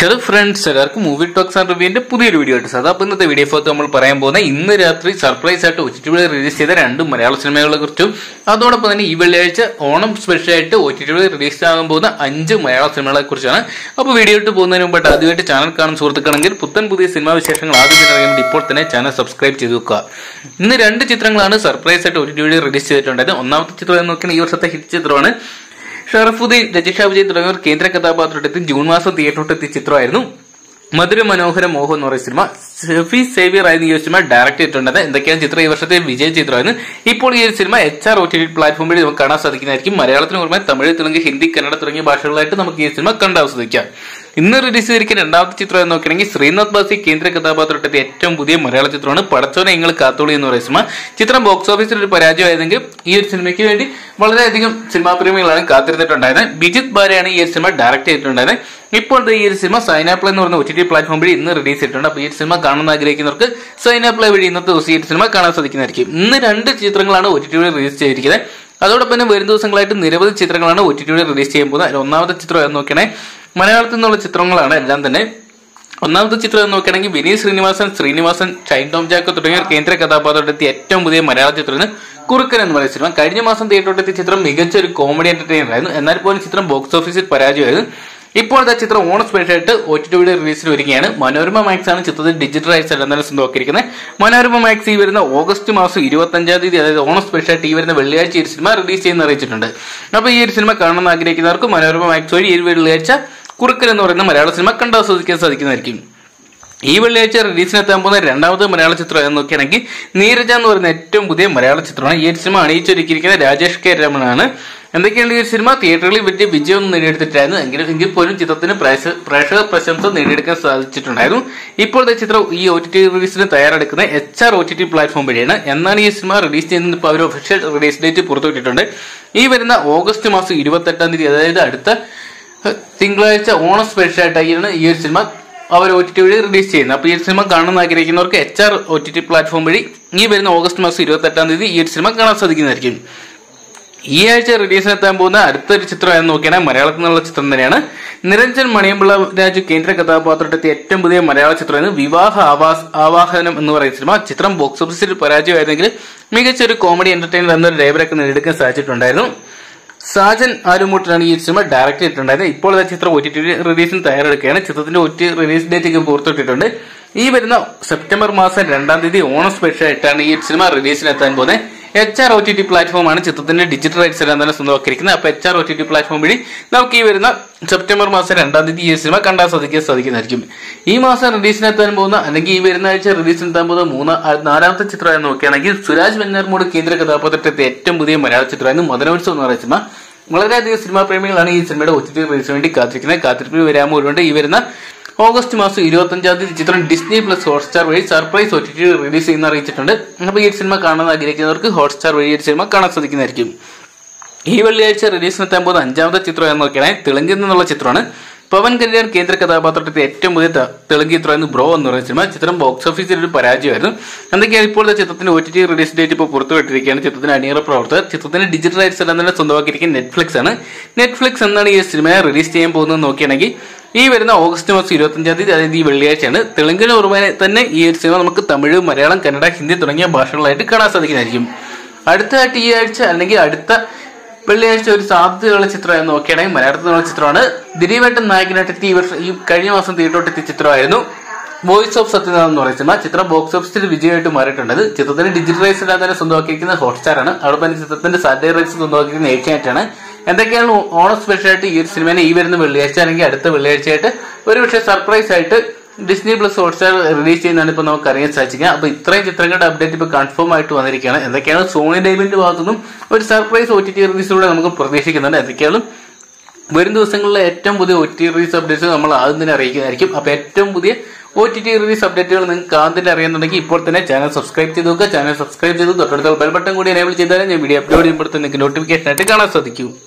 hello friends എല്ലാവർക്കും movie talks and റിവ്യൂവിന്റെ പുതിയൊരു വീഡിയോ ആയിട്ട് സാധാ അപ്പോൾ ഇന്നത്തെ വീഡിയോ ഫോത്ത് നമ്മൾ പറയാൻ പോകുന്ന ഇന്ന് രാത്രി സർപ്രൈസ് ആയിട്ട് ഒ ടി ടി റിലീസ് ചെയ്ത രണ്ട് മലയാള സിനിമകളെ കുറിച്ചും അതോടൊപ്പം തന്നെ ഈ വെള്ളിയാഴ്ച ഓണം സ്പെഷ്യൽ ആയിട്ട് ഒ ടി ടി റിലീസ് ആകാൻ പോകുന്ന അഞ്ച് മലയാള സിനിമകളെ കുറിച്ചാണ് അപ്പോൾ വീഡിയോ ഇട്ട് പോകുന്നതിന് മുമ്പായിട്ട് ആദ്യമായിട്ട് ചാനൽ കാണുന്ന സുഹൃത്തുക്കളെങ്കിൽ പുത്തൻ പുതിയ സിനിമാ വിശേഷങ്ങൾ ആദ്യം തന്നെ അറിയാൻ വേണ്ടി ഇപ്പോൾ തന്നെ ചാനൽ സബ്സ്ക്രൈബ് ചെയ്ത് വെക്കുക ഇന്ന് രണ്ട് ചിത്രങ്ങളാണ് സർപ്രൈസ് ആയിട്ട് ഒ ടി ടി റിലീസ് ചെയ്തിട്ടുണ്ടായത് ഒന്നാമത്തെ ചിത്രം എന്ന് നോക്കിയാൽ ഈ വർഷത്തെ ഹിറ്റ് ചിത്രമാണ് ഷറഫുദ്ദീൻ രജിഷ വിജയ് തുടങ്ങിയവർ കേന്ദ്ര കഥാപാത്രത്തെത്തി ജൂൺ മാസം തിയേറ്ററിലെത്തിയ ചിത്രമായിരുന്നു മധുര മനോഹര മോഹം എന്ന് പറയുന്ന സിനിമ ഷെഫി സേവിയർ ആയിരുന്നു ഈ ഒരു സിനിമ ഡയറക്ട് ചെയ്തിട്ടുണ്ടത് എന്തൊക്കെയാണ് ചിത്രം ഈ വർഷത്തെ വിജയ ചിത്രമായിരുന്നു ഇപ്പോൾ ഈ ഒരു cinema H R O T T platform വഴി നമുക്ക് കാണാൻ സാധിക്കുന്നതായിരിക്കും മലയാളത്തിന് പുറമെ തമിഴ് തെലുങ്ക് ഹിന്ദി കന്നഡ തുടങ്ങിയ ഭാഷകളായിട്ട് നമുക്ക് ഈ സിനിമ കണ്ടാസ്വദിക്കാം ഇന്ന് റിലീസ് ചെയ്തിരിക്കുന്ന രണ്ടാമത്തെ ചിത്രം എന്ന് നോക്കുകയാണെങ്കിൽ ശ്രീനാഥ് ബാസി കേന്ദ്ര കഥാപാത്രത്തെ ഏറ്റവും പുതിയ മലയാള ചിത്രമാണ് പടച്ചോനെ നിങ്ങൾ കാത്തോളി എന്ന് പറയുന്ന സിനിമ ചിത്രം ബോക്സ് ഓഫീസിൽ ഒരു പരാജയമായതെങ്കിൽ ഈ ഒരു സിനിമയ്ക്ക് വേണ്ടി വളരെയധികം സിനിമാ പ്രേമികളാണ് കാത്തിരുന്നിട്ടുണ്ടായത് ബിജിത് ബാരയാണ് ഈ ഒരു സിനിമ ഡയറക്ട് ചെയ്തിട്ടുണ്ടായത് ഇപ്പോഴത്തെ ഈ ഒരു സിനിമ സൈനാപ്ലേ എന്ന് പറയുന്ന ഒ ടി ടി പ്ലാറ്റ്ഫോം വഴി ഇന്ന് റിലീസ് ചെയ്തിട്ടുണ്ട് അപ്പോൾ ഈ ഒരു സിനിമ കാണാൻ ആഗ്രഹിക്കുന്നവർക്ക് സൈനാപ്ലേ വഴി ഇന്നത്തെ ദിവസം ഈ ഒരു സിനിമ കാണാൻ സാധിക്കുന്നതായിരിക്കും ഇന്ന് രണ്ട് ചിത്രങ്ങളാണ് ഒ ടി ടി റിലീസ് ചെയ്തിരിക്കുന്നത് അതോടൊപ്പം തന്നെ വരും ദിവസങ്ങളായിട്ട് നിരവധി ചിത്രങ്ങളാണ് ഒ ടി ടി റിലീസ് ചെയ്യാൻ പോകുന്നത് അതിൽ ഒന്നാമത്തെ ചിത്രം എന്ന് നോക്കണേ മലയാളത്തിൽ നിന്നുള്ള ചിത്രങ്ങളാണ് എല്ലാം തന്നെ ഒന്നാമത്തെ ചിത്രം എന്ന് നോക്കുകയാണെങ്കിൽ വിനീത് ശ്രീനിവാസൻ ശ്രീനിവാസൻ ഷൈൻ ടോം ജാക്കോ തുടങ്ങിയ കേന്ദ്ര കഥാപാത്രത്തെത്തിയ ഏറ്റവും പുതിയ മലയാള ചിത്രത്തിന് കുറുക്കൻ എന്ന് പറയുന്ന സിനിമ കഴിഞ്ഞ മാസം തിയേറ്ററിലെത്തിയ ചിത്രം മികച്ച ഒരു കോമഡി എന്റർടൈനർ ആയിരുന്നു എന്നാൽ പോലും ചിത്രം ബോക്സ് ഓഫീസിൽ പരാജയമായിരുന്നു ഇപ്പോഴത്തെ ചിത്രം ഓണ സ്പെഷ്യൽ ആയിട്ട് ഒ ടി ടിയുടെ റിലീസിൽ വരികയാണ് മനോരമ മാക്സ് ആണ് ചിത്രത്തിൽ ഡിജിറ്റൽ റൈറ്റ്സ് എല്ലാം സ്വന്തമാക്കിയിരിക്കുന്നത് മനോരമ മാക്സ് ഈ വരുന്ന ഓഗസ്റ്റ് മാസം ഇരുപത്തി അഞ്ചാം തീയതി അതായത് ഓണ സ്പെഷ്യൽ ആയിട്ട് ഈ വരുന്ന വെള്ളിയാഴ്ച ഈ ഒരു സിനിമ റിലീസ് ചെയ്യുന്ന അറിയിച്ചിട്ടുണ്ട് അപ്പോൾ ഈ ഒരു സിനിമ കാണണമെന്ന് ആഗ്രഹിക്കുന്നവർക്ക് മനോരമ മാക്സ് വഴി ഈ വെള്ളിയാഴ്ച കുറുക്കൻ എന്ന് പറയുന്ന മലയാള സിനിമ കണ്ടാസ്വദിക്കാൻ സാധിക്കുന്നതായിരിക്കും ഈ വെള്ളിയാഴ്ച റിലീസിനെത്താൻ പോകുന്ന രണ്ടാമത്തെ മലയാള ചിത്രം എന്ന് നോക്കുകയാണെങ്കിൽ നീരജ എന്ന് പറയുന്ന ഏറ്റവും പുതിയ മലയാള ചിത്രമാണ് ഈ ഒരു സിനിമ അണിയിച്ചൊരുക്കിയിരിക്കുന്ന രാജേഷ് കെ രമണാണ് എന്തൊക്കെയാണ് ഈ ഒരു സിനിമ തിയേറ്ററിൽ വലിയ വിജയമൊന്നും നേടിയെടുത്തിട്ടായിരുന്നു എങ്കിലും എങ്കിൽ പോലും ചിത്രത്തിന് പ്രേക്ഷ- പ്രേക്ഷക പ്രശംസ നേടിയെടുക്കാൻ സാധിച്ചിട്ടുണ്ടായിരുന്നു ഇപ്പോഴത്തെ ചിത്രം ഈ ഒ ടി ടി റിലീസിന് തയ്യാറെടുക്കുന്ന H R O T T platform വഴിയാണ് എന്നാണ് ഈ സിനിമ റിലീസ് ചെയ്യുന്നത് ഇപ്പോൾ അവർ ഒഫീഷ്യൽ റിലീസ് ഡേറ്റ് പുറത്തുവിട്ടിട്ടുണ്ട് ഈ വരുന്ന ഓഗസ്റ്റ് മാസം ഇരുപത്തെട്ടാം തീയതി അതായത് അടുത്ത തിങ്കളാഴ്ച ഓണം സ്പെഷ്യൽ ആയിട്ടാണ് ഈ ഒരു സിനിമ അവർ ഒ ടി ടി വഴി റിലീസ് ചെയ്യുന്നത് അപ്പോൾ ഈ ഒരു സിനിമ കാണാൻ ആഗ്രഹിക്കുന്നവർക്ക് H R O T T platform വഴി ഈ വരുന്ന ഓഗസ്റ്റ് മാസം ഇരുപത്തെട്ടാം തീയതി ഈ ഒരു സിനിമ കാണാൻ സാധിക്കുന്നതായിരിക്കും ഈ ആഴ്ച റിലീസിനെത്താൻ പോകുന്ന അടുത്തൊരു ചിത്രം എന്ന് നോക്കിയാണെങ്കിൽ മലയാളത്തിൽ നിന്നുള്ള ചിത്രം തന്നെയാണ് നിരഞ്ജൻ മണിയമ്പിള്ള രാജു കേന്ദ്ര കഥാപാത്രത്തെ ഏറ്റവും പുതിയ മലയാള ചിത്രമാണ് വിവാഹ ആവാസ് ആവാഹനം എന്ന് പറയുന്ന സിനിമ ചിത്രം ബോക്സ് ഓഫീസിൽ പരാജയമായിരുന്നെങ്കിൽ മികച്ച ഒരു കോമഡി എന്റർടൈനർ എന്നൊരു ലേബലൊക്കെ നേടിയെടുക്കാൻ സാധിച്ചിട്ടുണ്ടായിരുന്നു സാജൻ ആലുമൂട്ടിലാണ് ഈ സിനിമ ഡയറക്ട് ചെയ്തിട്ടുണ്ടായത് ഇപ്പോൾ ആ ചിത്രം ഒ ടി ടി റിലീസിന് തയ്യാറെടുക്കുകയാണ് ചിത്രത്തിന്റെ ഒ ടി റിലീസ് ഡേറ്റ് ഒക്കെ പുറത്തുവിട്ടിട്ടുണ്ട് ഈ വരുന്ന സെപ്റ്റംബർ മാസം രണ്ടാം തീയതി ഓണം സ്പെഷ്യൽ ആയിട്ടാണ് ഈ സിനിമ റിലീസിനെത്താൻ പോകുന്നത് H R O T T പ്ലാറ്റ്ഫോമാണ് ചിത്രത്തിന്റെ ഡിജിറ്റൽ റൈറ്റ്സ് എല്ലാം തന്നെ സ്വന്തമാക്കിയിരിക്കുന്നത് അപ്പൊ H R O T T platform വഴി നമുക്ക് ഈ വരുന്ന സെപ്റ്റംബർ മാസം രണ്ടാം തീയതി ഈ സിനിമ കണ്ടാൽ സാധിക്കാൻ സാധിക്കുന്നതായിരിക്കും ഈ മാസം റിലീസിനെത്താൻ പോകുന്ന അല്ലെങ്കിൽ ഈ വരുന്ന ആഴ്ച റിലീസിനെത്താൻ പോകുന്ന മൂന്ന് നാലാമത്തെ ചിത്രം നോക്കുകയാണെങ്കിൽ സുരാജ് വെഞ്ഞാർമൂട് കേന്ദ്ര കഥാപാത്രത്തെ ഏറ്റവും പുതിയ മലയാള ചിത്രമായിരുന്നു മദനോത്സവം എന്ന് പറയുന്ന സിനിമ വളരെയധികം സിനിമാ പ്രേമികളാണ് ഈ സിനിമയുടെ ഒ ടി ടി റിലീസിന് വേണ്ടി കാത്തിരിക്കുന്നത് കാത്തിരിപ്പിൽ വരാമോ ഒരുകൊണ്ട് ഈ വരുന്ന ഓഗസ്റ്റ് മാസം ഇരുപത്തി അഞ്ചാം തീയതി ചിത്രം ഡിസ്നി പ്ലസ് ഹോട്ട്സ്റ്റാർ വഴി surprise O T T release ചെയ്യുന്ന അറിയിച്ചിട്ടുണ്ട് അപ്പോൾ ഈ സിനിമ കാണാൻ ആഗ്രഹിക്കുന്നവർക്ക് ഹോട്ട്സ്റ്റാർ വഴി ഈ സിനിമ കാണാൻ സാധിക്കുന്നതായിരിക്കും ഈ വെള്ളിയാഴ്ച റിലീസിനെത്താൻ പോകുന്ന അഞ്ചാമത്തെ ചിത്രം എന്ന് നോക്കിയാൽ തെലുങ്കിൽ നിന്നുള്ള ചിത്രമാണ് പവൻ കല്യാൺ കേന്ദ്ര കഥാപാത്രത്തിന്റെ ഏറ്റവും പുതിയ ത- തെലുങ്ക് ചിത്രമായിരുന്നു ബ്രോ എന്ന് പറയുന്ന സിനിമ ചിത്രം ബോക്സ് ഓഫീസിൽ ഒരു പരാജയമായിരുന്നു എന്തൊക്കെയാണ് ഇപ്പോഴത്തെ ചിത്രത്തിന്റെ O T T release date ഇപ്പോൾ പുറത്തുവിട്ടിരിക്കുകയാണ് ചിത്രത്തിന്റെ അണിയറ പ്രവർത്തകർ ചിത്രത്തിന്റെ ഡിജിറ്റൽ റൈറ്റ്സ് എല്ലാം തന്നെ സ്വന്തമാക്കിയിരിക്കുന്ന നെറ്റ്ഫ്ലിക്സ് ആണ് നെറ്റ്ഫ്ലിക്സ് എന്നാണ് ഈ സിനിമയെ റിലീസ് ചെയ്യാൻ പോകുന്നത് നോക്കുകയാണെങ്കിൽ ഈ വരുന്ന ഓഗസ്റ്റ് മാസം ഇരുപത്തഞ്ചാം തീയതി അതായത് ഈ വെള്ളിയാഴ്ചയാണ് തെലുങ്കിന് പുറമെ തന്നെ ഈ ഒരു സിനിമ നമുക്ക് തമിഴ് മലയാളം കന്നഡ ഹിന്ദി തുടങ്ങിയ ഭാഷകളായിട്ട് കാണാൻ സാധിക്കുന്നതായിരിക്കും അടുത്തതായിട്ട് ഈ ആഴ്ച അല്ലെങ്കിൽ അടുത്ത വെള്ളിയാഴ്ച ഒരു സാധ്യതയുള്ള ചിത്രം എന്ന് നോക്കുകയാണെങ്കിൽ മലയാളത്തിൽ നിന്നുള്ള ചിത്രമാണ് ദിലീപേട്ടൻ നായകനായിട്ട് ഈ വർഷം ഈ കഴിഞ്ഞ മാസം തിയേറ്ററിലെത്തിയ ചിത്രമായിരുന്നു വോയിസ് ഓഫ് സത്യനാഥ് എന്ന് പറയുന്ന സിനിമ ചിത്രം ബോക്സ് ഓഫീസിൽ വിജയമായിട്ട് മാറിയിട്ടുണ്ട് ചിത്രത്തിന്റെ ഡിജിറ്റൽ റൈറ്റ്സ് എല്ലാം തന്നെ സ്വന്തമാക്കിയിരിക്കുന്ന ഹോട്ട്സ്റ്റാർ ആണ് അവിടെ തന്നെ ചിത്രത്തിന്റെ സാറ്റലൈറ്റ് റൈറ്റ്സ് സ്വന്തമാക്കിയിരിക്കുന്ന ഏഷ്യാനെറ്റ് ആണ് എന്തൊക്കെയാണ് ഓണം സ്പെഷ്യൽ ആയിട്ട് ഈ ഒരു സിനിമേനെ ഈ വരുന്ന വെള്ളിയാഴ്ച അല്ലെങ്കിൽ അടുത്ത വെള്ളിയാഴ്ചയായിട്ട് ഒരു പക്ഷേ സർപ്രൈസ് ആയിട്ട് ഡിസ്നി പ്ലസ് ഹോട്ട്സ്റ്റാർ റിലീസ് ചെയ്യുന്നതാണ് ഇപ്പോൾ നമുക്ക് അറിയാൻ സാധിക്കുക അപ്പോൾ ഇത്രയും ചിത്രങ്ങളുടെ അപ്ഡേറ്റ് ഇപ്പോൾ കൺഫേം ആയിട്ട് വന്നിരിക്കുകയാണ് എന്തൊക്കെയാണ് സോണി ഡൈവിന്റെ ഭാഗത്തുനിന്നും ഒരു സർപ്രൈസ് ഒ ടി ടി റിലീസിലൂടെ നമുക്ക് പ്രതീക്ഷിക്കുന്നുണ്ട് എന്തൊക്കെയാണ് വരും ദിവസങ്ങളിലെ ഏറ്റവും പുതിയ ഒ ടി റിലീസ് അപ്ഡേറ്റ്സ് നമ്മൾ ആദ്യം തന്നെ അറിയിക്കുന്നതായിരിക്കും അപ്പോൾ ഏറ്റവും പുതിയ ഒ ടി ടി റിലീസ് അപ്ഡേറ്റുകൾ നിങ്ങൾക്ക് ആദ്യം തന്നെ അറിയുന്നുണ്ടെങ്കിൽ ഇപ്പോൾ തന്നെ ചാനൽ സബ്സ്ക്രൈബ് ചെയ്ത് നോക്കുക ചാനൽ സബ്സ്ക്രൈബ് ചെയ്ത് തൊട്ടടുത്ത ബെൽ ബട്ടൺ കൂടി എനേബിൾ ചെയ്താലേ ഞാൻ വീഡിയോ അപ്ലോഡ് ചെയ്യുമ്പോൾ നിങ്ങൾക്ക് നോട്ടിഫിക്കേഷൻ ആയിട്ട് കാണാൻ സാധിക്കൂ